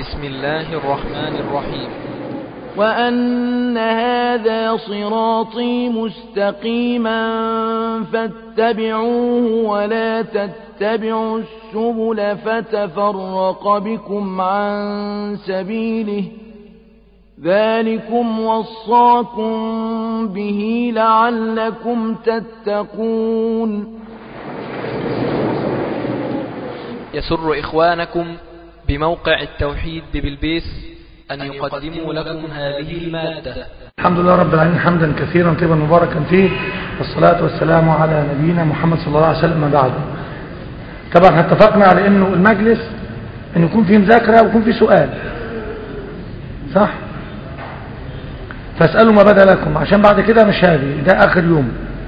بسم الله الرحمن الرحيم وأن هذا صراطي مستقيما فاتبعوه ولا تتبعوا السبل فتفرق بكم عن سبيله ذلكم وصاكم به لعلكم تتقون يسر إخوانكم بموقع التوحيد ببلبيس أن يقدموا لكم هذه المادة الحمد لله رب العالمين حمدا كثيرا طيبا مباركا فيه والصلاة والسلام على نبينا محمد صلى الله عليه وسلم بعد طبعا احنا اتفقنا على انه المجلس ان يكون فيه مذاكرة ويكون فيه سؤال صح فاسألوا ما بدا لكم عشان بعد كده مش هاجي ده اخر يوم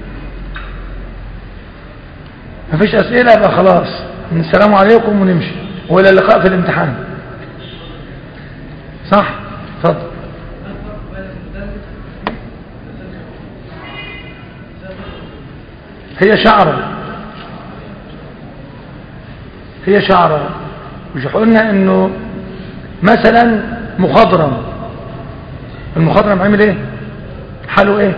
مفيش اسئلة يبقى خلاص السلام عليكم ونمشي والى اللقاء في الامتحان صح اتفضل هي شعرة هي شعرة مش قلنا انه مثلا مخضرم المخضرم عمل ايه حاله ايه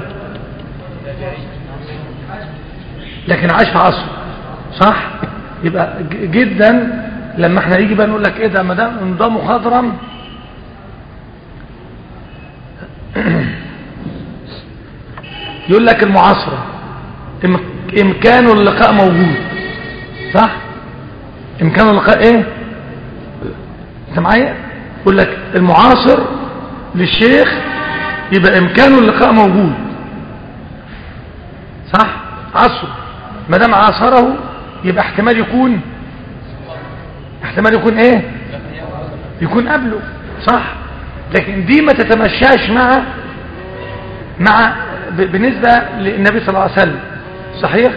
لكن عاش في عصر صح يبقى جدا لما احنا يجي بقى نقول لك ايه ده ما دام ده مخضرم يقول لك المعاصرة امكان اللقاء موجود صح امكان اللقاء ايه انت معايا يقول لك المعاصر للشيخ يبقى امكان اللقاء موجود صح عصره ما دام عاصره يبقى احتمال يكون احتمال يكون ايه يكون قبله صح لكن دي ما تتمشاش مع مع بالنسبة للنبي صلى الله عليه وسلم صحيح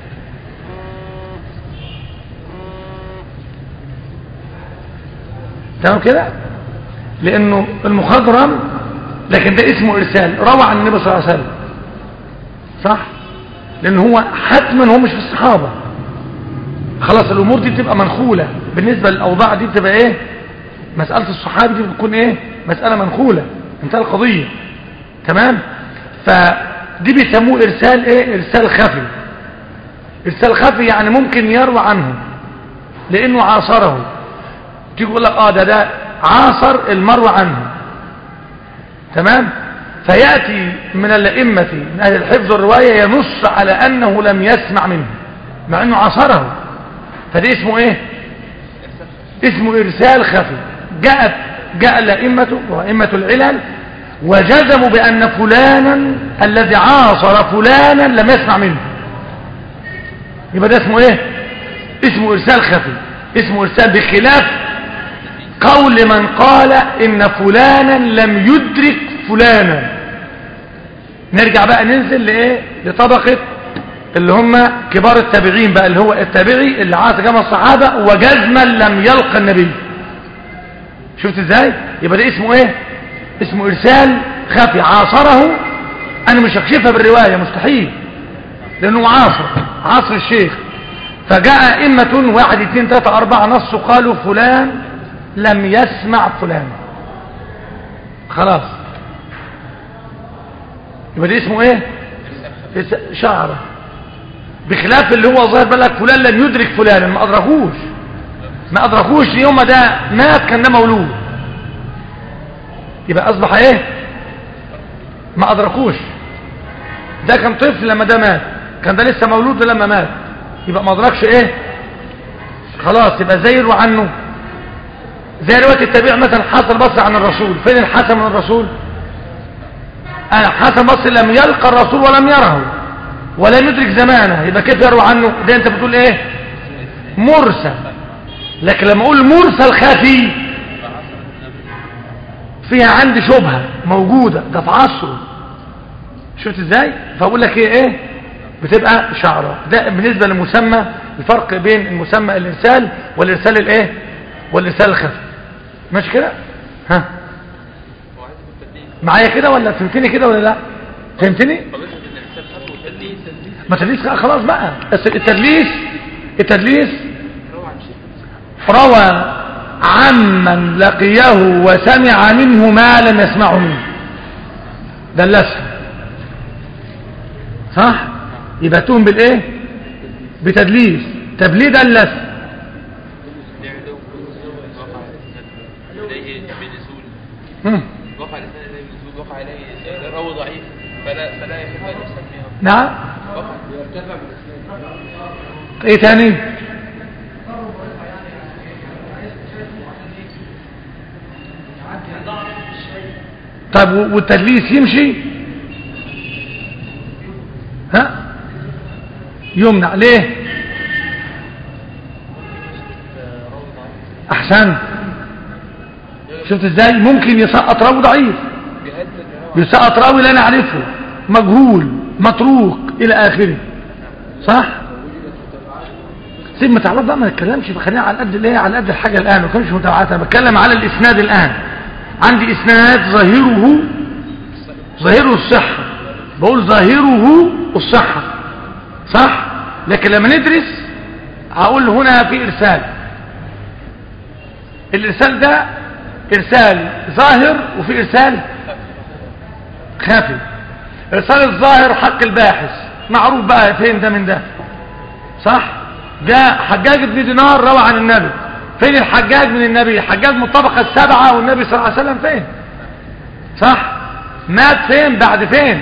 تمام كده لانه المخضرم لكن ده اسمه ارسال روى عن النبي صلى الله عليه وسلم صح لان هو حتما هو مش في الصحابة خلاص الامور دي بتبقى منخولة بالنسبة للاوضاع دي بتبقى ايه مسألة الصحابي دي بتكون ايه مسألة منخولة انتهى القضية تمام فدي بيسموه ارسال ايه ارسال خفي ارسال خفي يعني ممكن يروى عنه لانه عاصره تيجي يقول لك اه ده ده عاصر المروى عنه تمام فيأتي من الأئمة من أهل الحفظ والرواية ينص على أنه لم يسمع منه مع أنه عاصره فده اسمه ايه اسمه ارسال خفي جاءت جاء الائمه وائمه العلل وجزموا بان فلانا الذي عاصر فلانا لم يسمع منه يبقى ده اسمه ايه اسمه ارسال خفي اسمه ارسال بخلاف قول من قال ان فلانا لم يدرك فلانا نرجع بقى ننزل لايه لطبقه اللي هم كبار التابعين بقى اللي هو التابعي اللي عاصر جمع الصحابة وجزما لم يلقى النبي شفت ازاي يبقى ده اسمه ايه اسمه ارسال خفي عاصره انا مش هكشفها بالرواية مستحيل لانه عاصر عاصر الشيخ فجاء ائمة واحد اثنين ثلاثة اربعة نصوا قالوا فلان لم يسمع فلان خلاص يبقى ده اسمه ايه شعره بخلاف اللي هو ظاهر بالك فلان لم يدرك فلان ما أدركوش ما أدركوش يوم ده مات كان ده مولود يبقى أصبح إيه ما أدركوش ده كان طفل لما ده مات كان ده لسه مولود لما مات يبقى ما أدركش إيه خلاص يبقى زي يروى عنه زي رواية التابع مثلا حسن بصري عن الرسول فين الحسن من الرسول أنا حسن بصري لم يلقى الرسول ولم يره ولم يدرك زمانه يبقى كيف يروى عنه ده انت بتقول ايه مرسل لكن لما اقول مرسل خفي فيها عندي شبهة موجودة ده في عصره شفت ازاي فاقول لك ايه ايه بتبقى شعرة ده بالنسبة للمسمى الفرق بين المسمى الارسال والارسال الايه والارسال الخفي ماشي كده ها معايا كده ولا فهمتني كده ولا لا فهمتني ما تدليس خلاص بقى التدليس التدليس روى عمن لقيه وسمع منه ما لم يسمعه منه دلسه صح يبقى تهم بالايه بتدليس طب ليه دلس إليه بنزول هم. وقع الإنسان إليه بنزول وقع إليه راوي ضعيف فلا فلا يحب أن يسميه نعم وقع ايه تاني طيب و- والتدليس يمشي ها يمنع ليه احسن شفت ازاي ممكن يسقط راوي ضعيف يسقط راوي لا نعرفه مجهول متروك الى اخره صح سيب متابعات بقى ما نتكلمش خلينا على قد الايه على قد الحاجه الان ما بتكلمش متابعات انا بتكلم على الاسناد الان عندي اسناد ظاهره ظاهره الصحه بقول ظاهره الصحه صح لكن لما ندرس هقول هنا في ارسال الارسال ده ارسال ظاهر وفي ارسال خافي ارسال الظاهر حق الباحث معروف بقى فين ده من ده صح ده حجاج بن دينار روى عن النبي فين الحجاج من النبي حجاج من الطبقة السبعة والنبي صلى الله عليه وسلم فين صح مات فين بعد فين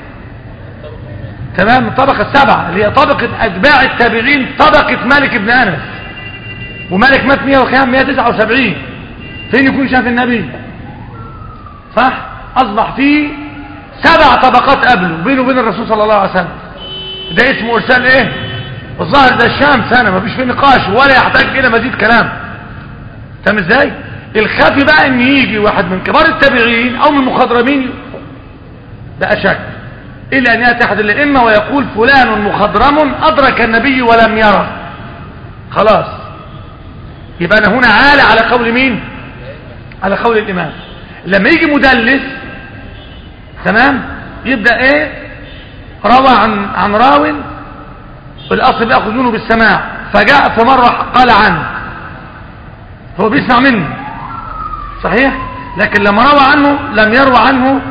تمام الطبقة السبعة اللي هي طبقة أتباع التابعين طبقة مالك بن أنس ومالك مات 100 وكام 179 فين يكون شاف النبي صح أصبح فيه سبع طبقات قبله بينه وبين الرسول صلى الله عليه وسلم ده اسمه إرسال إيه الظاهر ده الشام سنة ما فيش فيه نقاش ولا يحتاج إلى مزيد كلام فاهم ازاي الخافي بقى ان يجي واحد من كبار التابعين او من المخضرمين ده اشك الا ان ياتي احد الائمه ويقول فلان مخضرم ادرك النبي ولم يره خلاص يبقى انا هنا عالى على قول مين على قول الامام لما يجي مدلس تمام يبدا ايه روى عن عن راو الاصل بياخذ منه بالسماع فجاء في مره قال عنه هو بيسمع منه صحيح لكن لما روى عنه لم يروى عنه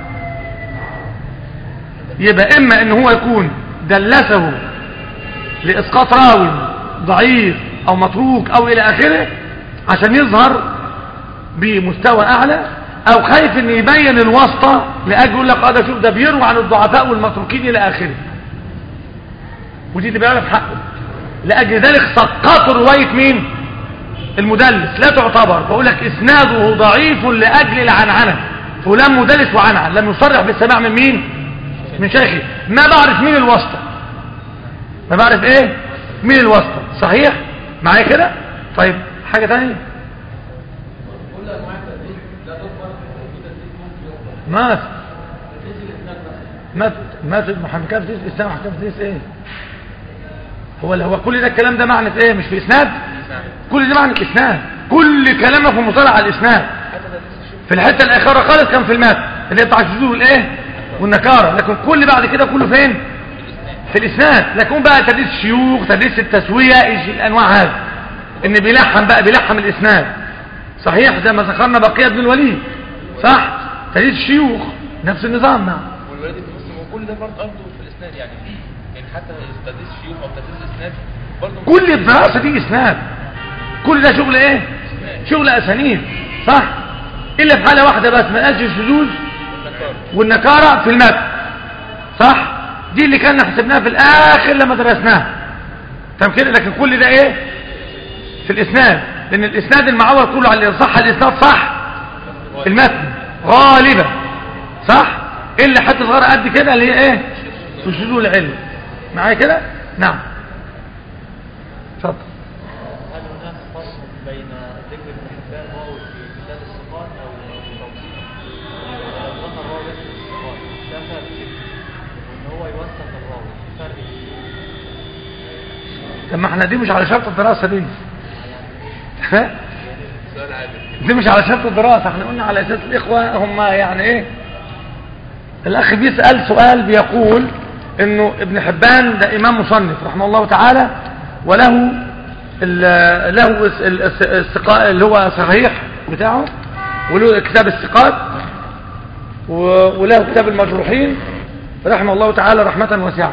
يبقى اما ان هو يكون دلسه لاسقاط راوي ضعيف او متروك او الى اخره عشان يظهر بمستوى اعلى او خايف ان يبين الواسطة لاجل يقول لك اه ده شوف ده بيروى عن الضعفاء والمتروكين الى اخره ودي اللي بيعرف حقه لاجل ذلك سقطوا رواية مين المدلس لا تعتبر بقول لك اسناده ضعيف لاجل العنعنه فلان مدلس وعنعن لم يصرح بالسماع من مين من شيخي ما بعرف مين الواسطه ما بعرف ايه مين الواسطه صحيح معايا كده طيب حاجه ثانيه ما ما ما في محمد كان في الاسلام حكام في ايه هو هو كل ده الكلام ده معنى ايه مش في اسناد كل ده معنى الاسناد كل كلامنا في مصطلح على الاسناد في الحته الاخيره خالص كان في المات اللي هي بتاع الشذوذ والايه والنكاره لكن كل بعد كده كله فين في الاسناد لكن بقى تدريس الشيوخ تدريس التسويه ايش الانواع هذه ان بيلحم بقى بيلحم الاسناد صحيح زي ما ذكرنا بقيه بن الوليد صح تدريس الشيوخ نفس النظام نعم والولاد ابن مسلم وكل ده برضه برضه في الاسناد يعني يعني حتى تدريس الشيوخ او تدريس الاسناد برضه كل الدراسه دي اسناد كل ده شغل ايه شغل اسانيد صح الا في حاله واحده بس ما قالش الشذوذ والنكاره في المتن صح دي اللي كنا حسبناها في الاخر لما درسناها تمام كده لكن كل ده ايه في الاسناد لان الاسناد المعول كله على اللي صح الاسناد صح المتن غالبا صح الا حته صغيره قد كده اللي هي ايه الشذوذ العلم معايا كده نعم اتفضل هل هناك فرق بين ذكر ابن حبان راوي في كتاب الصفات او توصيف لو ذكر راوي بس في الصفات ده فرق وان هو يوثق الراوي فرق طب ما احنا دي مش على شرط الدراسه دي ها؟ سؤال عادي دي مش على شرط الدراسه احنا قلنا على اساس الاخوه هم يعني ايه الاخ بيسال سؤال بيقول انه ابن حبان ده امام مصنف رحمه الله تعالى وله ال- له الس- ال- الس- السقاء اللي هو صحيح بتاعه وله كتاب الثقات و- وله كتاب المجروحين رحمه الله تعالى رحمة واسعة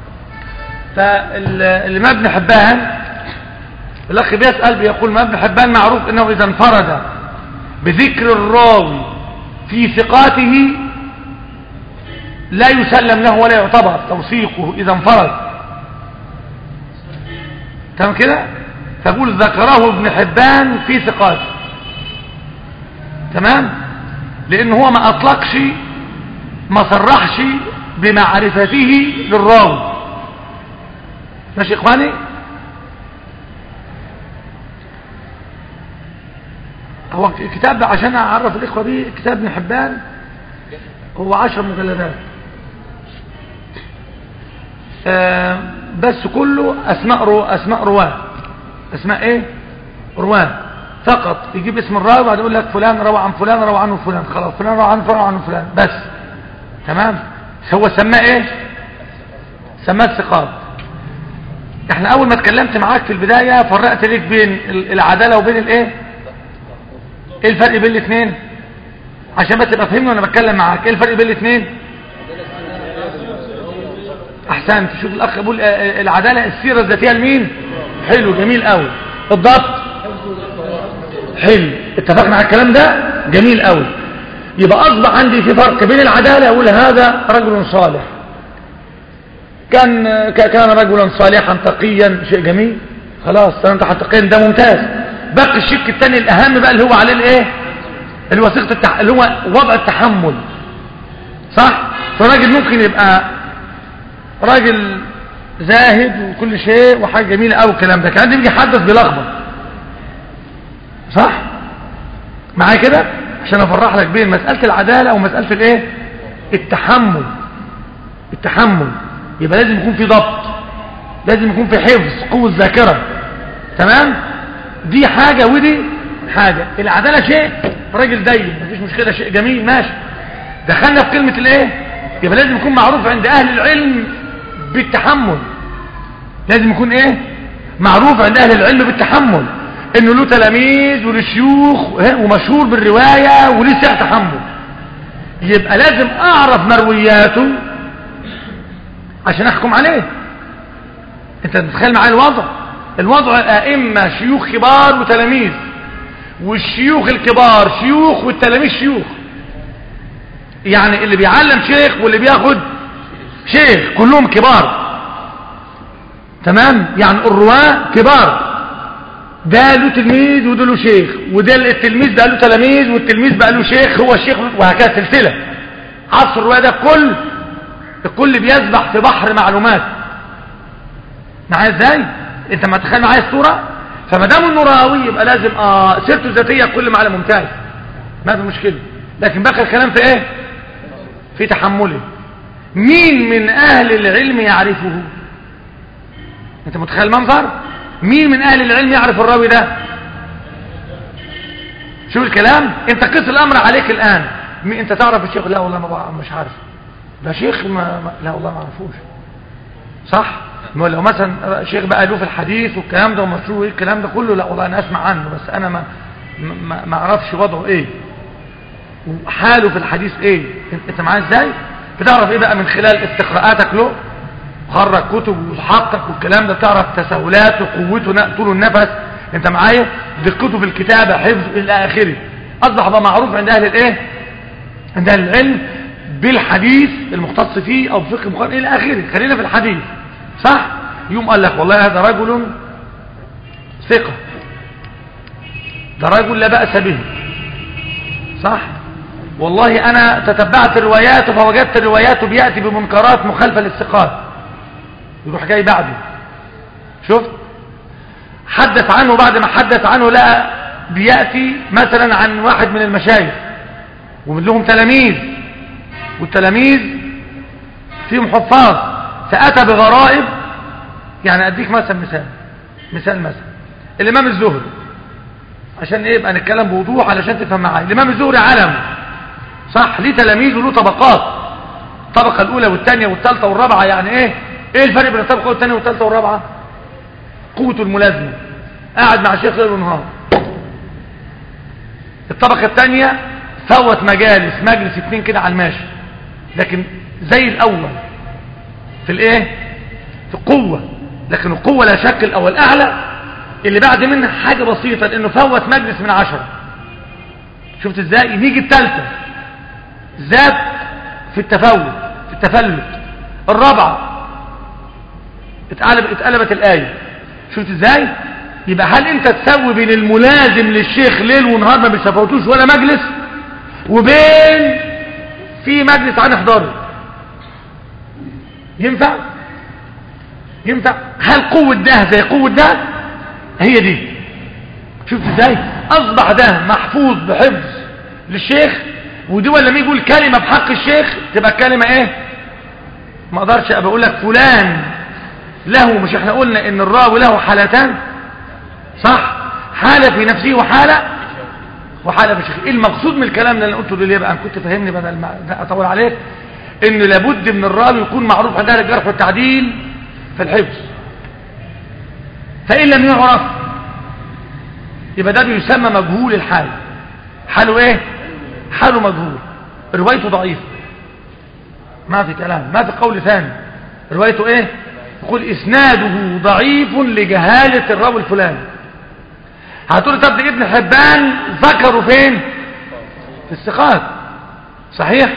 فالإمام ابن حبان الأخ بيسأل بيقول ما ابن حبان معروف أنه إذا انفرد بذكر الراوي في ثقاته لا يسلم له ولا يعتبر توثيقه إذا انفرد تمام كده فقول ذكره ابن حبان في ثقاته تمام لأن هو ما أطلقش ما صرحش بمعرفته للراوي ماشي يا إخواني هو كتاب عشان أعرف الإخوة بيه كتاب ابن حبان هو عشر مجلدات آه بس كله أسماء رو أسماء رواه أسماء إيه رواه فقط يجيب اسم الراوي وبعد يقول لك فلان روى عن فلان روى عنه فلان خلاص فلان روى عنه فلان روى عنه فلان بس تمام هو سماه ايه سماه الثقات احنا اول ما اتكلمت معاك في البداية فرقت ليك بين ال- العدالة وبين الايه ايه الفرق بين الاثنين عشان بس تبقى فهمني وانا بتكلم معاك ايه الفرق بين الاثنين احسنت شوف الاخ بيقول آه، آه، العدالة السيرة الذاتية لمين حلو جميل قوي الضبط حلو اتفقنا على الكلام ده جميل قوي يبقى اصبح عندي في فرق بين العدالة اقول هذا رجل صالح كان ك- كان رجلا صالحا تقيا شيء جميل خلاص انت تقيا ده ممتاز باقي الشك الثاني الاهم بقى اللي هو عليه الايه اللي هو صيغه التح... اللي هو وضع التحمل صح فراجل ممكن يبقى راجل زاهد وكل شيء وحاجه جميله قوي الكلام ده كان يجي يحدث بلخبط صح معايا كده عشان افرح لك بين مساله العداله ومساله الايه التحمل التحمل يبقى لازم يكون في ضبط لازم يكون في حفظ قوه ذاكره تمام دي حاجه ودي حاجه العداله شيء راجل دين مفيش مشكله شيء جميل ماشي دخلنا في كلمه الايه يبقى لازم يكون معروف عند اهل العلم بالتحمل لازم يكون ايه معروف عند اهل العلم بالتحمل انه له تلاميذ وله شيوخ ها، ومشهور بالروايه وليه سعه تحمل يبقى لازم اعرف مروياته عشان احكم عليه انت تتخيل معايا الوضع الوضع ائمه شيوخ كبار وتلاميذ والشيوخ الكبار شيوخ والتلاميذ شيوخ يعني اللي بيعلم شيخ واللي بياخد شيخ كلهم كبار تمام يعني الرواة كبار ده له تلميذ وده له شيخ وده التلميذ بقى له تلاميذ والتلميذ بقى له شيخ هو الشيخ وهكذا سلسلة عصر الرواية ده كل الكل بيسبح في بحر معلومات معايا ازاي انت ما تخيل معايا الصورة فما دام انه راوي يبقى لازم اه سيرته ذاتية كل معلم ممتاز ما في مشكلة لكن بقى الكلام في ايه في تحمله مين من اهل العلم يعرفه انت متخيل المنظر مين من اهل العلم يعرف الراوي ده شوف الكلام انت قس الامر عليك الان مين انت تعرف الشيخ لا والله ما بقى مش عارف ده شيخ ما, ما لا والله ما اعرفوش صح ما لو مثلا شيخ بقى له في الحديث والكلام ده ومشروع ايه الكلام ده كله لا والله انا اسمع عنه بس انا ما ما, ما اعرفش وضعه ايه وحاله في الحديث ايه انت معايا ازاي بتعرف ايه بقى من خلال استقراءاتك له خرج كتب وحقق والكلام ده بتعرف تساهلاته قوته ن- طول النفس انت معايا دقته في الكتابه حفظ الى اخره اصبح بقى معروف عند اهل الايه عند اهل العلم بالحديث المختص فيه او بفقه مقارن الى اخره خلينا في الحديث صح يوم قال لك والله هذا رجل ثقه ده رجل لا باس به صح والله انا تتبعت رواياته فوجدت رواياته بياتي بمنكرات مخالفه للثقات يروح جاي بعده شفت حدث عنه بعد ما حدث عنه لقى بياتي مثلا عن واحد من المشايخ ومن لهم تلاميذ والتلاميذ فيهم حفاظ فاتى بغرائب يعني اديك مثلا مثال مثال مثلا الامام الزهري عشان ايه يبقى نتكلم بوضوح علشان تفهم معايا الامام الزهري علم صح ليه تلاميذ وله طبقات الطبقه الاولى والثانيه والثالثه والرابعه يعني ايه ايه الفرق بين الطبقه والثانيه والثالثه والرابعه قوه الملازمه قاعد مع الشيخ ليل ونهار الطبقة الثانية فوت مجالس مجلس اتنين كده على الماشي لكن زي الاول في الايه في القوة لكن القوة لا شك الاول اعلى اللي بعد منها حاجة بسيطة لانه فوت مجلس من عشرة شفت ازاي نيجي الثالثة زاد في التفاوت في التفلت الرابعة اتقلب اتقلبت الآية شفت ازاي يبقى هل انت تسوي بين الملازم للشيخ ليل ونهار ما بيسافوتوش ولا مجلس وبين في مجلس عن احضاره ينفع ينفع هل قوة ده زي قوة ده هي دي شفت ازاي اصبح ده محفوظ بحفظ للشيخ ودي ولا لما يقول كلمة بحق الشيخ تبقى الكلمة ايه ما اقدرش ابقى اقول لك فلان له مش احنا قلنا ان الراوي له حالتان صح حالة في نفسه وحالة وحالة في الشيخ ايه المقصود من الكلام اللي انا قلته ليه بقى انا كنت فاهمني بدل ما اطول عليك ان لابد من الراوي يكون معروف عند اهل الجرح والتعديل في الحفظ فان لم يعرف يبقى ده بيسمى مجهول الحال حاله ايه حاله مجهول روايته ضعيفه ما في كلام ما في قول ثاني روايته ايه يقول اسناده ضعيف لجهالة الراوي الفلاني هتقول طب ابن حبان ذكروا فين في الثقات صحيح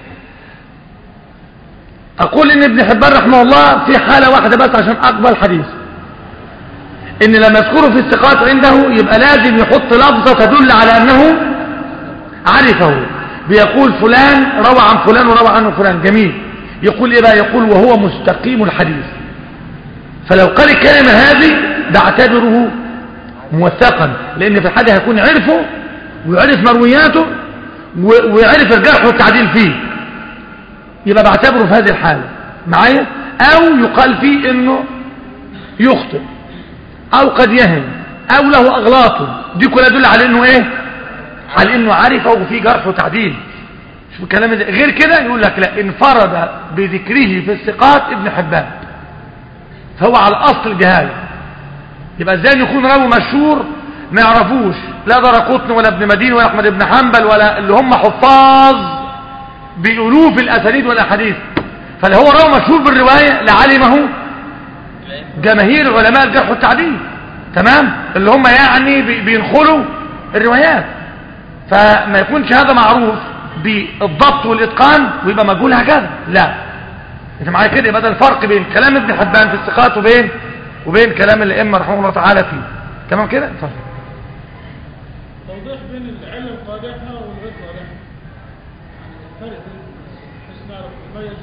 اقول ان ابن حبان رحمه الله في حالة واحدة بس عشان اقبل حديث ان لما يذكره في الثقات عنده يبقى لازم يحط لفظة تدل على انه عرفه بيقول فلان روى عن فلان وروى عنه فلان جميل يقول ايه بقى يقول وهو مستقيم الحديث فلو قال الكلمة هذه بعتبره موثقا لان في الحديث هيكون عرفه ويعرف مروياته ويعرف الجرح والتعديل فيه يبقى بعتبره في هذه الحالة معايا او يقال فيه انه يخطئ او قد يهم او له اغلاطه دي كلها تدل على انه ايه على انه عرفه وفي جرح وتعديل شوف الكلام ده غير كده يقول لك لا انفرد بذكره في الثقات ابن حبان فهو على اصل الجهاله يبقى ازاي يكون راوي مشهور ما يعرفوش لا درقطن ولا ابن مدين ولا احمد بن حنبل ولا اللي هم حفاظ بألوف الاسانيد والاحاديث فلو هو راوي مشهور بالروايه لعلمه جماهير علماء الجرح والتعديل تمام اللي هم يعني بينخلوا الروايات فما يكونش هذا معروف بالضبط والاتقان ويبقى مجهول هكذا لا انت معايا كده يبقى ده الفرق بين كلام ابن حبان في الثقات وبين وبين كلام الائمه رحمه الله تعالى فيه تمام كده اتفضل توضيح بين العلة القادحة والغير قادحة يعني الفرق بين بحيث نعرف نميز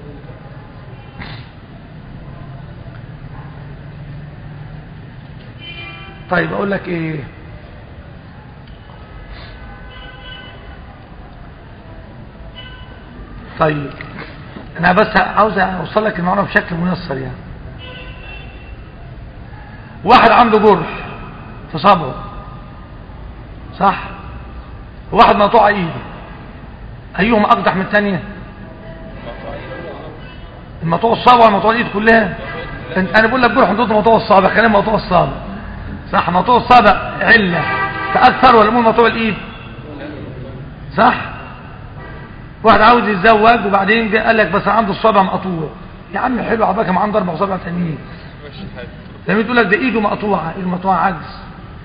طيب اقول لك ايه طيب انا بس عاوز اوصل لك المعلومه بشكل ميسر يعني واحد عنده جرح في صبعه صح واحد مقطوع ايده ايهم اقدح من الثانيه المقطوع الصابع ولا مقطوع الايد كلها انت انا بقول لك جرح ضد مقطوع الصابع خلينا مقطوع الصابع صح مقطوع الصابع عله تاثر ولا مو مقطوع الايد صح واحد عاوز يتزوج وبعدين جه قال لك بس عنده الصابع مقطوع يا عم حلو عباك ما عنده اربع صابع تانيين لما تقول لك ده ايده مقطوعه ايده مقطوعه عجز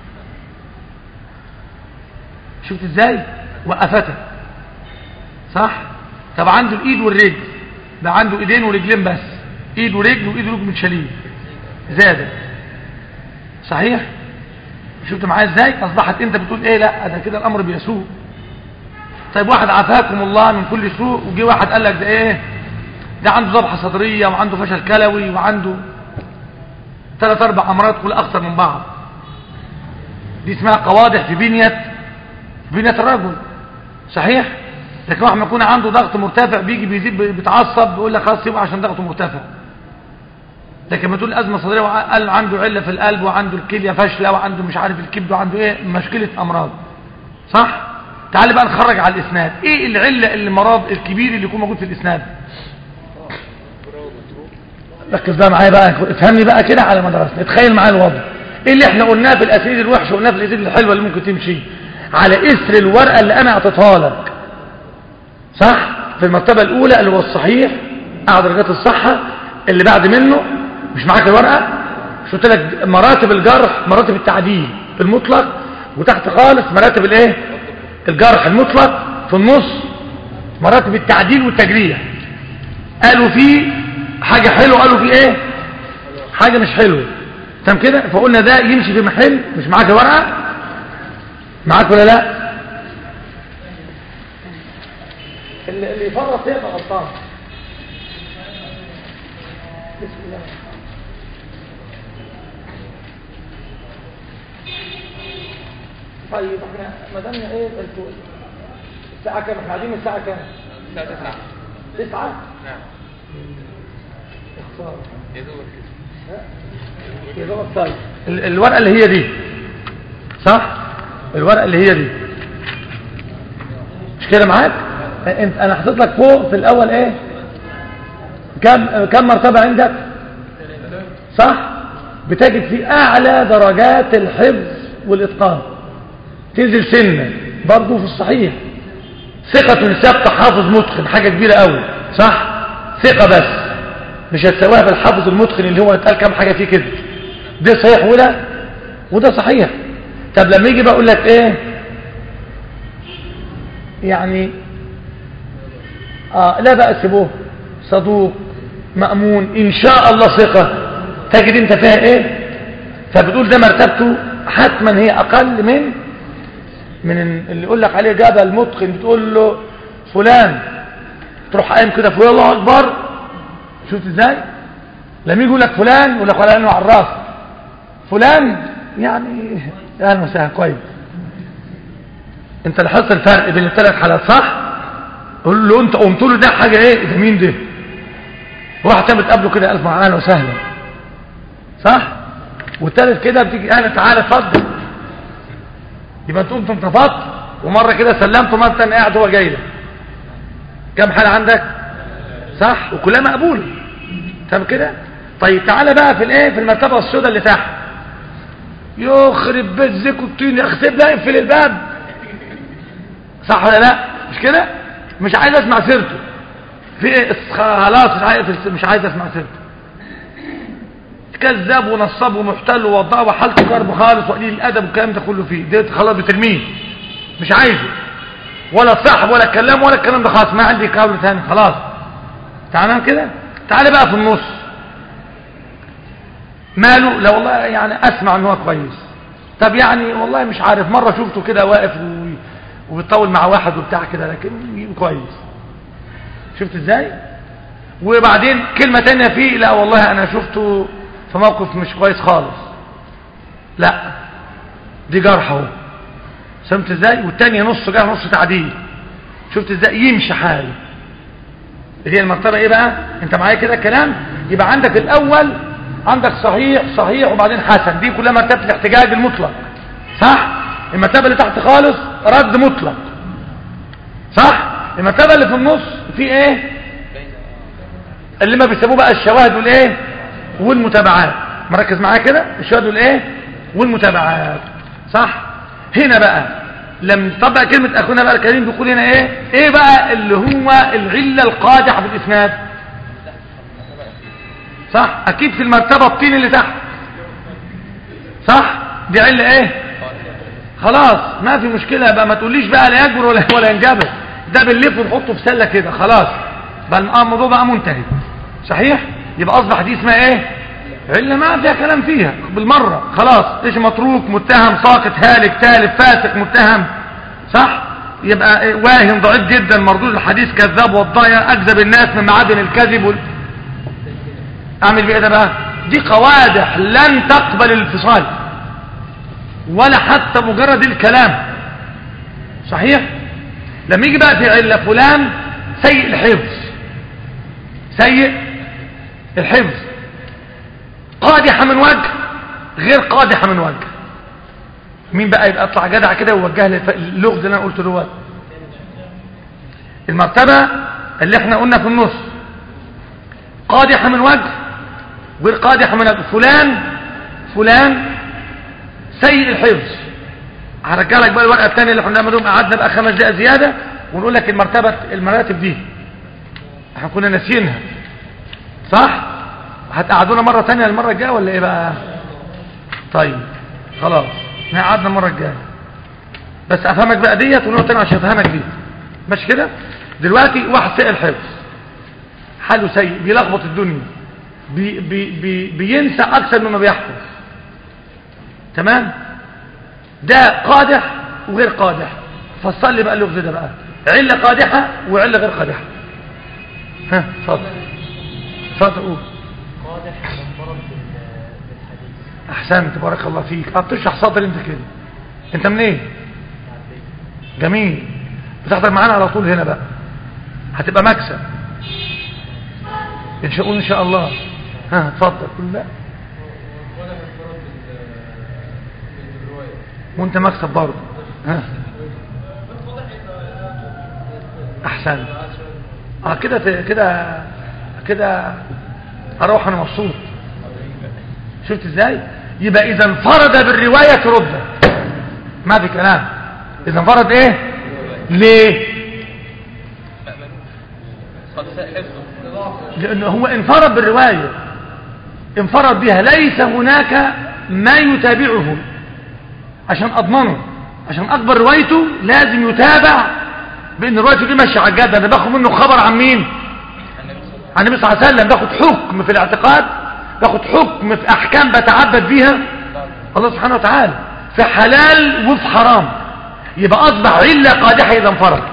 شفت ازاي وقفته صح طب عنده الايد والرجل ده عنده ايدين ورجلين بس ايد ورجل وايد ورجل متشالين زادت صحيح شفت معايا ازاي اصبحت انت بتقول ايه لا ده كده الامر بيسوء طيب واحد عافاكم الله من كل سوء وجي واحد قال لك ده ايه ده عنده ذبحه صدريه وعنده فشل كلوي وعنده ثلاث اربع امراض كل اخطر من بعض دي اسمها قوادح في بنيه بنيه الرجل صحيح لكن واحد ما يكون عنده ضغط مرتفع بيجي بيزيد بيتعصب بيقول لك خلاص يبقى عشان ضغطه مرتفع لكن ما تقول ازمه صدريه وقال عنده عله في القلب وعنده الكليه فاشله وعنده مش عارف الكبد وعنده ايه مشكله امراض صح تعال بقى نخرج على الاسناد ايه العله المرض الكبير اللي يكون موجود في الاسناد ركز بقى معايا بقى افهمني بقى كده على مدرسة اتخيل معايا الوضع ايه اللي احنا قلناه في الاساليب الوحشه وقلناه في الاساليب الحلوه اللي ممكن تمشي على اثر الورقه اللي انا اعطيتها لك صح في المرتبه الاولى اللي هو الصحيح اعلى درجات الصحه اللي بعد منه مش معاك الورقه مش قلت لك مراتب الجرح مراتب التعديل المطلق وتحت خالص مراتب الايه الجرح المطلق في النص مراتب التعديل والتجريح قالوا فيه حاجة حلوة قالوا فيه ايه حاجة مش حلوة تمام كده فقلنا ده يمشي في محل مش معاك ورقة معاك ولا لا اللي اللي يفرط يبقى غلطان بسم الله طيب احنا ما دامنا ايه انتوا الساعة كام احنا قاعدين الساعة كام؟ الساعة 9 تسعة نعم اخسارة يا دوبك كده يا دوبك طيب ال- الورقة اللي هي دي صح؟ الورقة اللي هي دي مش كده معاك؟ انت انا حطيت لك فوق في الاول ايه؟ كم كم مرتبة عندك؟ صح؟ بتجد في اعلى درجات الحفظ والاتقان تنزل سنة برضه في الصحيح ثقة ثابتة حافظ متقن حاجة كبيرة قوي صح ثقة بس مش هتساويها بالحافظ المتقن اللي هو اتقال كام حاجة فيه كده ده صحيح وده وده صحيح طب لما يجي بقول لك ايه يعني آه لا بقى سيبوه صدوق مأمون إن شاء الله ثقة تجد انت فيها ايه فبتقول ده مرتبته حتما هي أقل من من اللي يقول لك عليه جبل متقن بتقول له فلان تروح قايم كده فلان الله أكبر شفت ازاي لما يجي يقول لك فلان يقول لك ولا انه عراف فلان يعني اهلا وسهلا كويس انت لاحظت الفرق بين الثلاث حالات صح قول له انت قمت له ده حاجه ايه ده مين ده واحد تاني بتقابله كده الف اهلا وسهلا صح والثالث كده بتيجي اهلا تعالى اتفضل يبقى انت قمت انتفضت ومره كده سلمت ومره ثانيه قاعد هو جاي لك كم حاله عندك صح وكلها مقبوله تمام كده طيب تعالى بقى في الايه في المرتبه السوداء اللي تحت يخرب بيت زيك الطين اغسل لا اقفل الباب صح ولا لا مش كده مش عايز اسمع سيرته في إيه؟ خلاص مش عايز مش عايز اسمع سيرته كذاب ونصاب ومحتل ووضاع وحالته كرب خالص وقليل الادب والكلام ده كله فيه ده خلاص بترميه مش عايزه ولا صاحب ولا كلام ولا الكلام ده خلاص ما عندي قول ثاني خلاص تمام كده تعالى بقى في النص ماله لا والله يعني اسمع ان هو كويس طب يعني والله مش عارف مرة شفته كده واقف و... وبيطول مع واحد وبتاع كده لكن كويس شفت ازاي وبعدين كلمة تانية فيه لا والله انا شفته في موقف مش كويس خالص لا دي جرح اهو فهمت ازاي والتانية نص جرح نص تعديل شفت ازاي يمشي حاله اللي هي المرتبة ايه بقى انت معايا كده الكلام يبقى عندك الاول عندك صحيح صحيح وبعدين حسن دي كلها مرتبة الاحتجاج المطلق صح المرتبة اللي تحت خالص رد مطلق صح المرتبة اللي في النص في ايه اللي ما بيسموه بقى الشواهد والايه والمتابعات مركز معايا كده الشواهد والايه والمتابعات صح هنا بقى لم طبق كلمة أخونا بقى الكريم بيقول هنا إيه إيه بقى اللي هو العلة القادحة في الإسناد صح أكيد في المرتبة الطين اللي تحت صح دي علة إيه خلاص ما في مشكلة بقى ما تقوليش بقى لا يجبر ولا ولا ينجبر ده بنلف ونحطه في سلة كده خلاص بقى الموضوع بقى منتهي صحيح يبقى أصبح دي اسمها إيه علة ما فيها كلام فيها بالمرة خلاص ايش متروك متهم ساقط هالك تالف فاسق متهم صح يبقى واهم ضعيف جدا مردود الحديث كذاب والضايع اكذب الناس من معادن الكذب وال... اعمل بايه ده بقى دي قوادح لن تقبل الانفصال ولا حتى مجرد الكلام صحيح لما يجي بقى في علة فلان سيء الحفظ سيء الحفظ قادحة من وجه غير قادحة من وجه مين بقى يبقى اطلع جدع كده ووجه لي اللغز اللي انا قلته دلوقتي المرتبة اللي احنا قلنا في النص قادحة من وجه غير قادحة من وجه فلان فلان سيء الحفظ هرجع لك بقى الورقه الثانيه اللي احنا بنعملهم قعدنا بقى خمس دقائق زياده ونقول لك المرتبه المراتب دي احنا كنا ناسيينها صح هتقعدونا مره ثانيه المره الجايه ولا ايه بقى طيب خلاص احنا قعدنا المره الجايه بس افهمك بقى ديت ونقطه تاني عشان افهمك دي ماشي كده دلوقتي واحد سيء الحفظ حاله سيء بيلخبط الدنيا بي بي بي بينسى اكثر مما بيحفظ تمام ده قادح وغير قادح فصل لي بقى اللغز ده بقى علة قادحة وعلة غير قادحة ها اتفضل اتفضل قول قادح منفرد بال- بالحديث احسنت بارك الله فيك اه بتشرح صدر انت كده انت منين إيه؟ عندي جميل بتحضر معانا على طول هنا بقى هتبقى مكسب ان شاء الله ان شاء الله ها اتفضل قول لا وانت مكسب برضه ها احسن اه كده ت- كده كده اروح انا مبسوط شفت ازاي يبقى اذا انفرد بالروايه ترد ما في كلام اذا انفرد ايه ليه قد ساء حفظه لانه هو انفرد بالروايه انفرد بها ليس هناك ما يتابعه عشان اضمنه عشان اكبر روايته لازم يتابع بان روايته دي ماشيه على الجد انا باخد منه خبر عن مين عن النبي صلى الله عليه وسلم باخد حكم في الاعتقاد باخد حكم في احكام بتعبد بيها الله سبحانه وتعالى في حلال وفي حرام يبقى اصبح عله قادحه اذا انفرد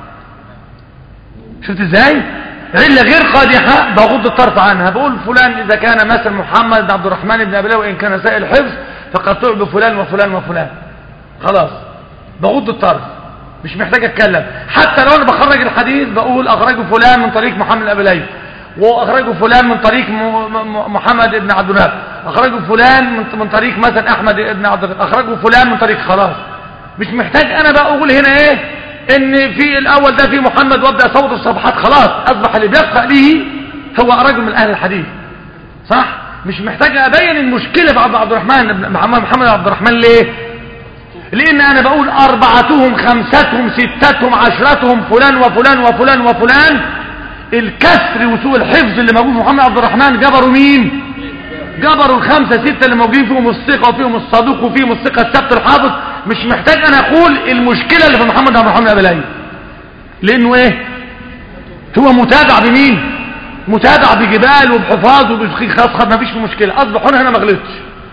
شفت ازاي علة غير قادحة بغض الطرف عنها بقول فلان إذا كان مثلا محمد بن عبد الرحمن بن أبي لو إن كان سائل الحفظ فقد تعب فلان وفلان وفلان خلاص بغض الطرف مش محتاج أتكلم حتى لو أنا بخرج الحديث بقول أخرجه فلان من طريق محمد بن أبي ليلى وأخرجه فلان من طريق م- م- محمد بن عبد الوهاب أخرجه فلان من- من طريق مثلا أحمد بن عبد الوهاب أخرجه فلان من طريق خلاص مش محتاج أنا بقى أقول هنا إيه ان في الاول ده في محمد وابدا صوت الصفحات خلاص اصبح اللي بيقرا به هو رجل من اهل الحديث صح مش محتاج ابين المشكله في عبد عبد الرحمن بن محمد محمد عبد الرحمن ليه لان انا بقول اربعتهم خمستهم ستتهم عشرتهم فلان وفلان وفلان وفلان الكسر وسوء الحفظ اللي موجود في محمد عبد الرحمن جبروا مين جبروا الخمسة ستة اللي موجودين فيهم الثقة وفيهم الصدوق وفيهم الثقة الثبت الحافظ مش محتاج انا اقول المشكلة اللي في محمد عبد الرحمن ابي لانه ايه هو متابع بمين متابع بجبال وبحفاظ وبخيخ اصغر ما فيش في مشكلة اصبح هنا هنا ما غلطش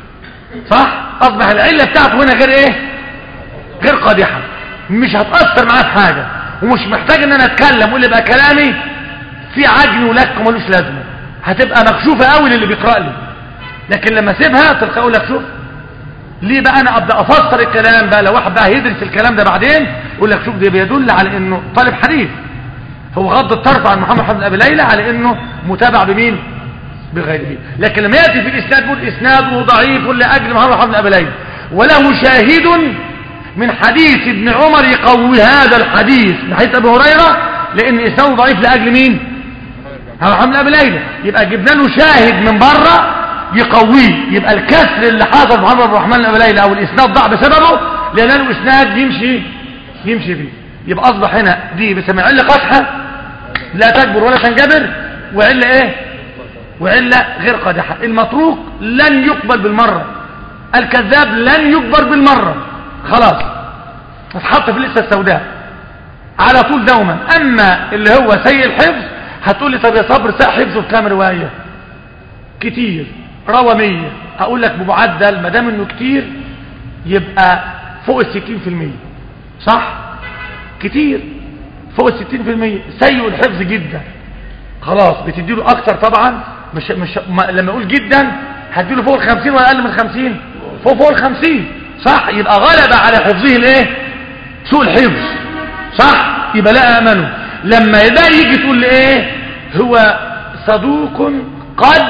صح اصبح العلة بتاعته هنا غير ايه غير قادحة مش هتأثر معاه في حاجة ومش محتاج ان انا اتكلم واللي بقى كلامي في عجن ولك وملوش لازمة هتبقى مكشوفة قوي للي بيقرأ لي لكن لما اسيبها تلقى اقول لك شوف ليه بقى انا ابدا افسر الكلام بقى لو واحد بقى هيدرس الكلام ده بعدين يقول لك شوف ده بيدل على انه طالب حديث هو غض الطرف عن محمد حمد ابي ليلى على انه متابع بمين بغيره لكن لما ياتي في الاسناد يقول اسناده ضعيف لاجل محمد حمد ابي ليلى وله شاهد من حديث ابن عمر يقوي هذا الحديث من حديث ابي هريره لان اسناده ضعيف لاجل مين محمد ابي ليلى يبقى جبنا له شاهد من بره يقويه يبقى الكسر اللي حصل محمد عبد الرحمن ابي ليلى او الاسناد ضاع بسببه لان له اسناد يمشي يمشي فيه يبقى اصبح هنا دي بسمع عله قدحه لا تكبر ولا تنجبر وعله ايه وعله غير قادحه المتروك لن يقبل بالمره الكذاب لن يقبل بالمره خلاص اتحط في اللسته السوداء على طول دوما اما اللي هو سيء الحفظ هتقول لي طب يا صبر ساء حفظه بكام روايه كتير روى 100 اقول لك بمعدل ما دام انه كتير يبقى فوق ال 60% صح كتير فوق ال 60% سيء الحفظ جدا خلاص بتديله اكتر طبعا مش مش ما لما اقول جدا هديله فوق ال 50 ولا اقل من 50 فوق فوق ال 50 صح يبقى غلب على حفظه الايه سوء الحفظ صح يبقى لا امنه لما ده يجي تقول لي ايه هو صدوق قد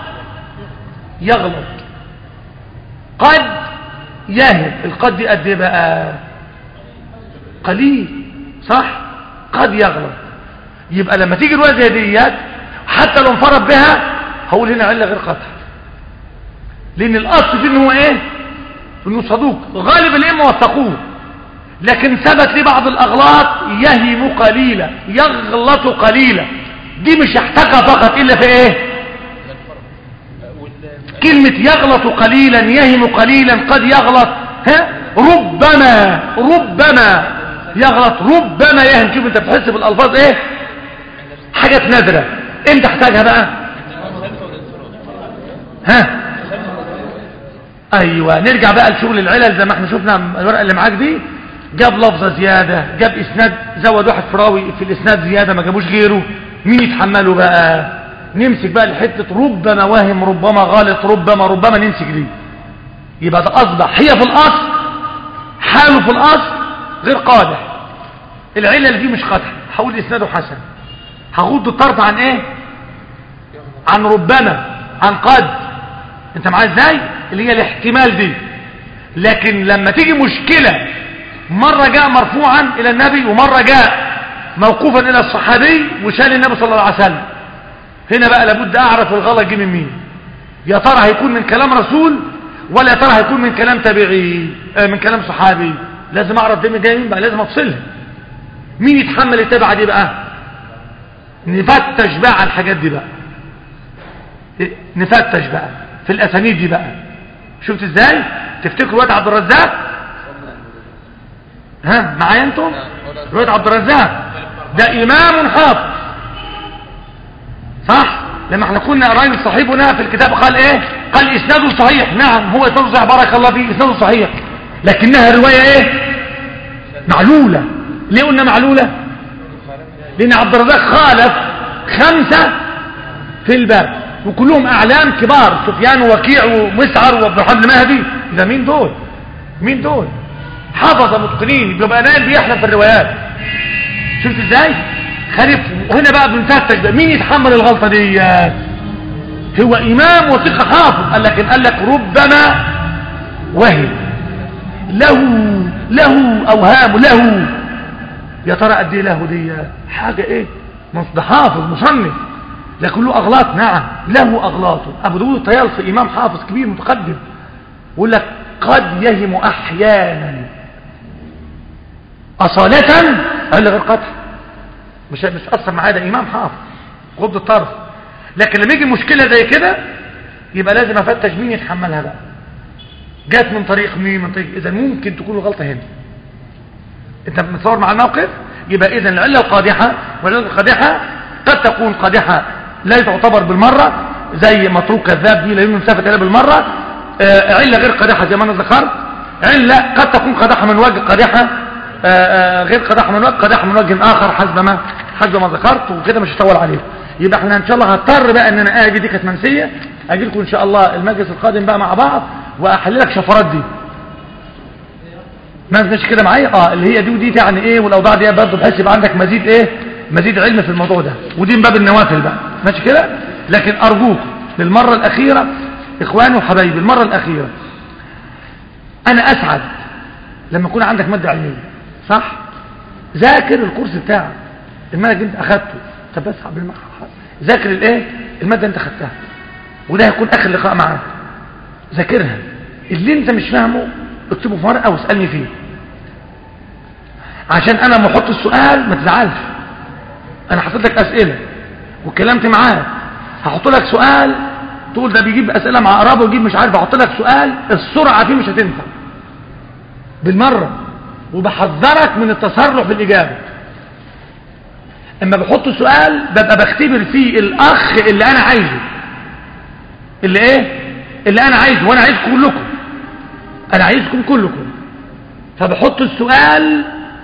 يغلط قد يهب القد دي قد ايه بقى قليل صح قد يغلط يبقى لما تيجي الوقت زي ديت حتى لو انفرد بها هقول هنا عله غير قطع لان الاصل في ان هو ايه انه صدوق غالب الائمه وثقوه لكن ثبت لي بعض الاغلاط يهم قليلا يغلط قليلا دي مش يحتاجها فقط الا في ايه كلمة يغلط قليلا يهم قليلا قد يغلط ها ربما ربما يغلط ربما يهم شوف انت بتحس بالالفاظ ايه حاجات نادرة امتى احتاجها بقى ها ايوه نرجع بقى لشغل العلل زي ما احنا شفنا الورقه اللي معاك دي جاب لفظه زياده جاب اسناد زود واحد فراوي في الاسناد زياده ما جابوش غيره مين يتحمله بقى نمسك بقى لحته ربما واهم ربما غالط ربما ربما نمسك دي يبقى ده اصبح هي في الاصل حاله في الاصل غير قادح العلل دي مش قدح هقول اسناده حسن هغض الطرف عن ايه عن ربما عن قد انت معايا ازاي اللي هي الاحتمال دي لكن لما تيجي مشكلة مرة جاء مرفوعا الى النبي ومرة جاء موقوفا الى الصحابي وشال النبي صلى الله عليه وسلم هنا بقى لابد اعرف الغلط جه من مين يا ترى هيكون من كلام رسول ولا يا ترى هيكون من كلام تابعي آه من كلام صحابي لازم اعرف ده من جاي مين بقى لازم افصلها مين يتحمل التبعه دي بقى نفتش بقى على الحاجات دي بقى نفتش بقى في الاسانيد دي بقى شفت ازاي تفتكروا وقت عبد الرزاق ها معايا انتم روايه عبد الرزاق ده امام حافظ صح لما احنا كنا راجل صاحبنا في الكتاب قال ايه قال اسناده صحيح نعم هو اسناده صحيح بارك الله فيه اسناده صحيح لكنها روايه ايه معلوله ليه قلنا معلوله لان عبد الرزاق خالف خمسه في الباب وكلهم اعلام كبار سفيان ووكيع ومسعر وابن الرحمن المهدي ده مين دول مين دول حفظ متقنين بيبقى نايم بيحلم في الروايات شفت ازاي خالف وهنا بقى بنفتش بقى مين يتحمل الغلطه دي هو امام وثقه حافظ قال لكن قال لك ربما وهم له له اوهام له يا ترى قد ايه له دي حاجه ايه ده حافظ مصنف لكن له اغلاط نعم له اغلاطه ابو داود الطيالسي امام حافظ كبير متقدم يقول لك قد يهم احيانا اصاله قال غير قطع مش مش اثر معاه ده امام حافظ غض الطرف لكن لما يجي مشكله زي كده يبقى لازم افتش مين يتحملها بقى جات من طريق مين من طريق اذا ممكن تكون الغلطه هنا انت متصور مع الموقف يبقى اذا العله القادحه والعله القادحه قد تكون قادحه لا تعتبر بالمره زي متروك كذاب دي لا يمكن مسافه الا بالمره آه عله غير قادحه زي ما انا ذكرت عله قد تكون قادحه من وجه قادحه آه آه غير قادحه من وجه قادحه من وجه اخر حسب ما حسب ما ذكرت وكده مش هطول عليكم يبقى احنا ان شاء الله هضطر بقى ان انا اجي دي كانت منسيه اجي لكم ان شاء الله المجلس القادم بقى مع بعض واحل لك شفرات دي ما مش كده معايا اه اللي هي دي ودي يعني ايه والاوضاع دي برضه بحيث يبقى عندك مزيد ايه مزيد علم في الموضوع ده ودي من باب النوافل بقى ماشي كده لكن ارجوك للمره الاخيره اخواني وحبايبي المره الاخيره انا اسعد لما يكون عندك ماده علميه صح ذاكر الكورس بتاعك المنهج انت اخدته طب بس بالمعنى ذاكر الايه الماده انت اخدتها وده هيكون اخر لقاء معاك ذاكرها اللي انت مش فاهمه اكتبه في ورقه واسالني فيه عشان انا لما احط السؤال ما تزعلش انا حطيت لك اسئله واتكلمت معاك هحط لك سؤال تقول ده بيجيب اسئله مع قرابه ويجيب مش عارف احط لك سؤال السرعه فيه مش هتنفع بالمره وبحذرك من التسرع في الاجابه اما بحط السؤال ببقى بختبر فيه الاخ اللي انا عايزه اللي ايه اللي انا عايزه وانا عايزكم كلكم انا عايزكم كلكم فبحط السؤال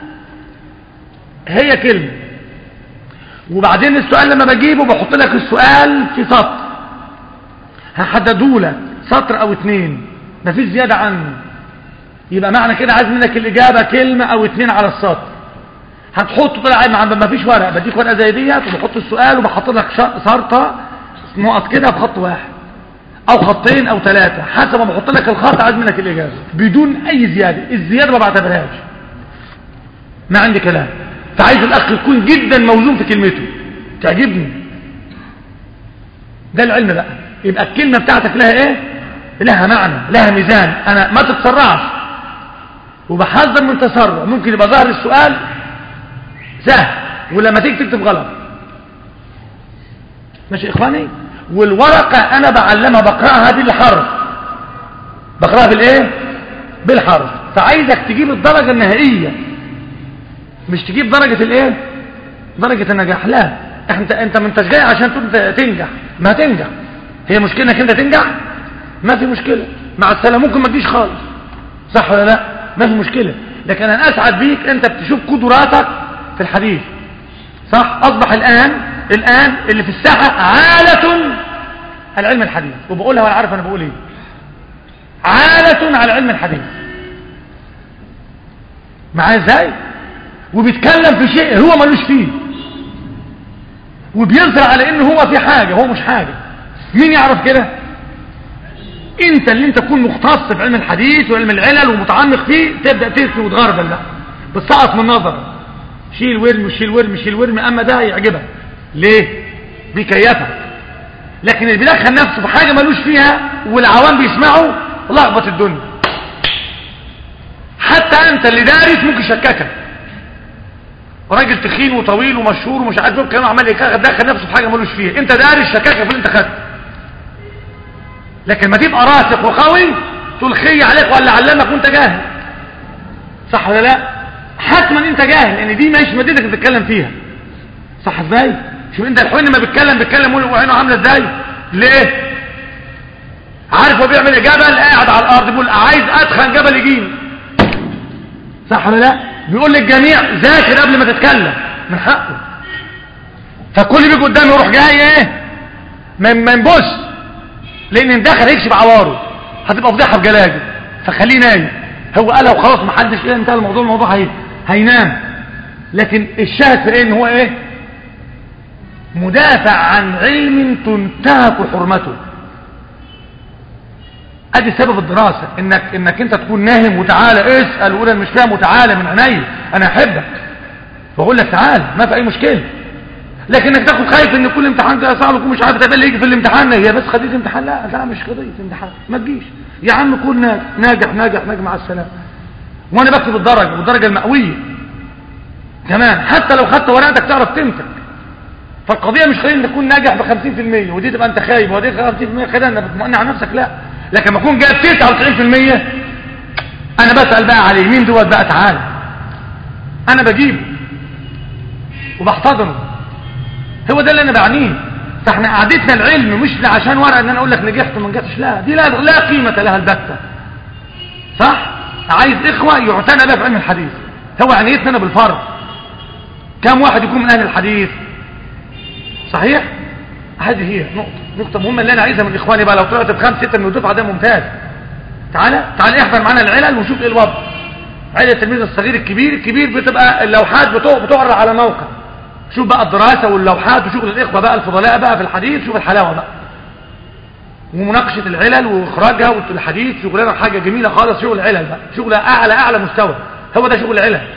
هي كلمة وبعدين السؤال لما بجيبه بحط لك السؤال في سطر هحدده لك سطر او اتنين مفيش زيادة عنه يبقى معنى كده عايز منك الاجابة كلمة او اتنين على السطر هتحط طلع مع ما فيش ورق بديك ورقه زي ديت وبحط السؤال وبحط لك سرطه نقط كده بخط واحد او خطين او ثلاثه حسب ما بحط لك الخط عايز منك الاجابه بدون اي زياده الزياده ما بعتبرهاش ما عندي كلام فعايز الاخ يكون جدا موزون في كلمته تعجبني ده العلم بقى يبقى الكلمه بتاعتك لها ايه لها معنى لها ميزان انا ما تتسرعش وبحذر من تسرع ممكن يبقى ظاهر السؤال سهل ولما تيجي تكتب غلط ماشي يا اخواني والورقة انا بعلمها بقرأها بالحرف بقرأها بالايه بالحرف فعايزك تجيب الدرجة النهائية مش تجيب درجة الايه درجة النجاح لا انت انت ما انتش جاي عشان تقول تنجح ما تنجح هي مشكلة انك انت تنجح ما في مشكلة مع السلامة ممكن ما تجيش خالص صح ولا لا ما في مشكلة لكن انا اسعد بيك انت بتشوف قدراتك في الحديث صح اصبح الان الان اللي في الساحة عالة العلم الحديث وبقولها وانا عارف انا بقول ايه عالة على علم الحديث معايا ازاي وبيتكلم في شيء هو ملوش فيه وبيظهر على انه هو في حاجة هو مش حاجة مين يعرف كده انت اللي انت تكون مختص بعلم الحديث وعلم العلل ومتعمق فيه تبدأ ترسم وتغربل لا بتسقط من نظرك شيل ورمي شيل ورمي شيل ورمي اما ده يعجبك ليه بيكيفك لكن اللي بيدخل نفسه في حاجة ملوش فيها والعوام بيسمعوا لخبط الدنيا حتى انت اللي دارس ممكن يشككك راجل تخين وطويل ومشهور ومش عارف ايه كانوا عمال يدخل نفسه في حاجه ملوش فيها انت دارس شككك في اللي انت خدته لكن ما تبقى راسخ وقوي تقول خي عليك ولا علمك وانت جاهل صح ولا لا حتما انت جاهل لان دي مش مادتك اللي بتتكلم فيها صح ازاي شوف انت الحين ما بيتكلم بيتكلم وعينه عامله ازاي ليه عارف هو بيعمل ايه جبل قاعد على الارض بيقول عايز اتخن جبل يجيني صح ولا لا بيقول للجميع ذاكر قبل ما تتكلم من حقه فكل بيجي قدامي يروح جاي ايه ما ما ينبش لان اندخل هيكشف عواره هتبقى فضيحه بجلاجل فخليه نايم هو قالها وخلاص ما حدش ايه انتهى الموضوع الموضوع هي هينام لكن الشاهد في ايه ان هو ايه مدافع عن علم تنتهك حرمته ادي سبب الدراسة انك انك انت تكون ناهم وتعالى اسأل وقول انا مش فاهم وتعالى من عيني انا احبك بقول لك تعالى ما في اي مشكلة لكن انك تاخد خايف ان كل امتحان ده صعب وكون مش عارف تقبل يجي في الامتحان هي بس قضيه امتحان لا لا مش قضيه امتحان ما تجيش يا عم كون ناجح ناجح ناجح ناجح مع السلامه وانا بكتب الدرجه والدرجه المئويه كمان حتى لو خدت ورقتك تعرف قيمتك فالقضيه مش خلينا تكون ناجح ب 50% ودي تبقى انت خايب ودي 50% خلينا انك بتطمئن على نفسك لا لكن لما اكون جايب 99% انا بسال بقى عليه مين دوت بقى تعالى انا بجيبه وبحتضنه هو ده اللي انا بعنيه فاحنا قعدتنا العلم مش عشان ورقه ان انا اقول لك نجحت وما نجحتش لا دي لا لا قيمه لها البتة صح عايز اخوه يعتنى بها في علم الحديث هو عنيتنا بالفرض كم واحد يكون من اهل الحديث صحيح هذه هي نقطه نقطه مهمه اللي انا عايزها من اخواني بقى لو طلعت بخمس سته من الدفعه ده ممتاز تعالى تعالى احضر معانا العلل ونشوف ايه الوضع عيله التلميذ الصغير الكبير الكبير بتبقى اللوحات بتعرض على موقع شوف بقى الدراسة واللوحات وشغل الإخوة بقى الفضلاء بقى في الحديث شوف الحلاوة بقى ومناقشة العلل وإخراجها والحديث شغلنا حاجة جميلة خالص شغل العلل بقى شغل أعلى أعلى مستوى هو ده شغل العلل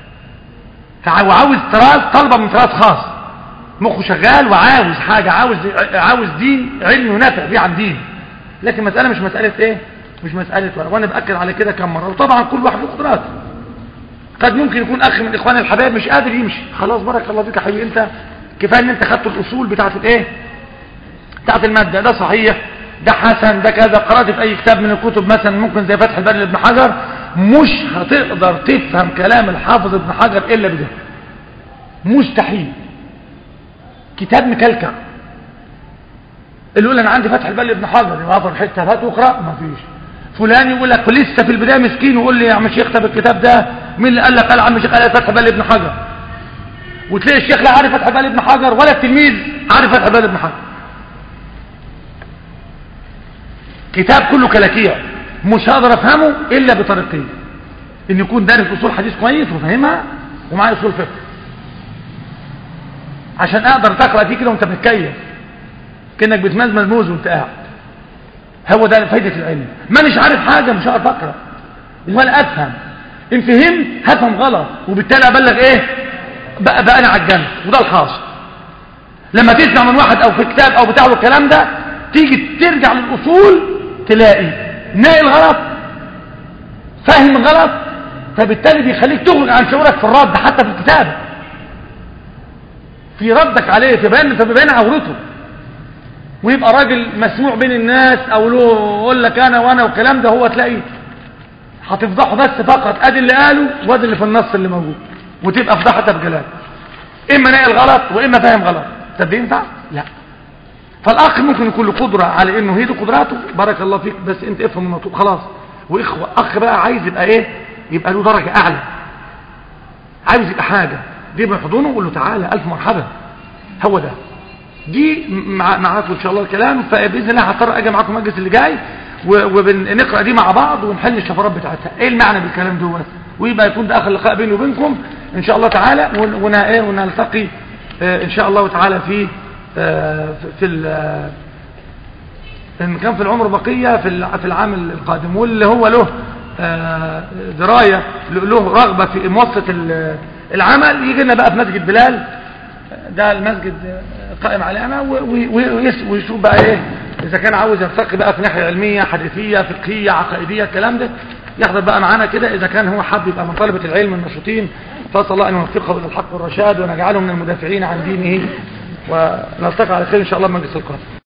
وعاوز تراث طلبة من تراث خاص مخه شغال وعاوز حاجة عاوز عاوز دين علم ينافع بيه عن دين لكن مسألة مش مسألة ايه مش مسألة وانا بأكد على كده كم مرة وطبعا كل واحد له قدرات قد ممكن يكون اخ من اخوان الحبايب مش قادر يمشي خلاص بارك الله فيك يا حبيبي انت كفايه ان انت خدت الاصول بتاعه الايه بتاعه الماده ده صحيح ده حسن ده كذا قرات في اي كتاب من الكتب مثلا ممكن زي فتح الباري لابن حجر مش هتقدر تفهم كلام الحافظ ابن حجر الا بده مستحيل كتاب مكلكع اللي يقول انا عندي فتح الباري لابن حجر يوافر حته هات واقرا ما فيش فلان يقول لك لسه في البدايه مسكين ويقول لي يا عم شيخ طب الكتاب ده مين اللي قال لك قال عم شيخ قال فتح بال ابن حجر وتلاقي الشيخ لا عارف فتح بال ابن حجر ولا التلميذ عارف فتح بال ابن حجر كتاب كله كلاكيع مش هقدر افهمه الا بطريقتين ان يكون دارس اصول حديث كويس وفاهمها ومعاه اصول فقه عشان اقدر تقرا فيه كده وانت بتتكيف كانك بتمزمز موز وانت قاعد هو ده فايدة العلم مانيش عارف حاجة مش هعرف اقرا ولا افهم ان فهمت هفهم غلط وبالتالي ابلغ ايه بقى, بقى انا على الجنب وده الحاصل لما تسمع من واحد او في كتاب او بتاع الكلام ده تيجي ترجع للاصول تلاقي ناقل غلط فاهم غلط فبالتالي بيخليك تخرج عن شعورك في الرد حتى في الكتابة في ردك عليه تبين فبيبين عورته ويبقى راجل مسموع بين الناس او له يقول لك انا وانا والكلام ده هو تلاقي هتفضحه بس فقط ادي اللي قاله وادي اللي في النص اللي موجود وتبقى فضحتها بجلال اما ناقل غلط واما فاهم غلط طب ينفع لا فالاخ ممكن يكون له قدره على انه هي دي قدراته بارك الله فيك بس انت افهم المطلوب خلاص واخوه اخ بقى عايز يبقى ايه يبقى له درجه اعلى عايز يبقى حاجه دي من حضنه وقول له تعالى الف مرحبا هو ده دي مع معاكم ان شاء الله الكلام فباذن الله هضطر اجي معاكم المجلس اللي جاي ونقرا دي مع بعض ونحل الشفرات بتاعتها ايه المعنى بالكلام دوت ويبقى يكون ده اخر لقاء بيني وبينكم ان شاء الله تعالى ون- ون- ايه ونلتقي آه، ان شاء الله تعالى في آه، في ال- آه، ان كان في العمر بقيه في ال- في العام القادم واللي هو له آه، درايه له رغبه في مواصله ال- العمل يجي لنا بقى في مسجد بلال ده المسجد قائم عليه انا و- و- ويس- ويشوف بقى ايه اذا كان عاوز يرتقي بقى في ناحيه علميه حديثيه فقهيه عقائديه الكلام ده يحضر بقى معانا كده اذا كان هو حب يبقى من طلبه العلم النشيطين فاسال الله ان يوفقه الى الحق والرشاد ونجعله من المدافعين عن دينه ونلتقي على خير ان شاء الله في مجلس القادم